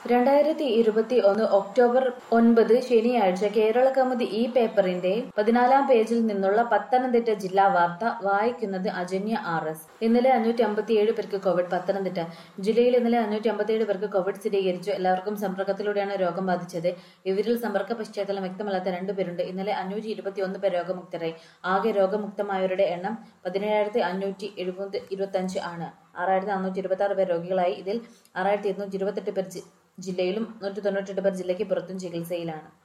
രണ്ടായിരത്തി ഇരുപത്തി ഒന്ന് ഒക്ടോബർ ഒൻപത് ശനിയാഴ്ച കേരള കൗമുദി ഈ പേപ്പറിന്റെ പതിനാലാം പേജിൽ നിന്നുള്ള പത്തനംതിട്ട ജില്ലാ വാർത്ത വായിക്കുന്നത് അജന്യ ആർ എസ് ഇന്നലെ അഞ്ഞൂറ്റി അമ്പത്തിയേഴ് പേർക്ക് കോവിഡ് പത്തനംതിട്ട ജില്ലയിൽ ഇന്നലെ അഞ്ഞൂറ്റി അമ്പത്തിയേഴ് പേർക്ക് കോവിഡ് സ്ഥിരീകരിച്ചു എല്ലാവർക്കും സമ്പർക്കത്തിലൂടെയാണ് രോഗം ബാധിച്ചത് ഇവരിൽ സമ്പർക്ക പശ്ചാത്തലം വ്യക്തമല്ലാത്ത രണ്ടുപേരുണ്ട് ഇന്നലെ അഞ്ഞൂറ്റി ഇരുപത്തി ഒന്ന് പേർ രോഗമുക്തരായി ആകെ രോഗമുക്തമായവരുടെ എണ്ണം പതിനേഴായിരത്തി അഞ്ഞൂറ്റി എഴുപത് ഇരുപത്തി അഞ്ച് ആണ് ആറായിരത്തി നാനൂറ്റി ഇരുപത്തി ആറ് പേർ രോഗികളായി ഇതിൽ ആറായിരത്തി ഇരുന്നൂറ്റി ഇരുപത്തെട്ട് പേർ ജി- ജില്ലയിലും നൂറ്റി തൊണ്ണൂറ്റെട്ട് പേർ ജില്ലയ്ക്ക് പുറത്തും ചികിത്സയിലാണ്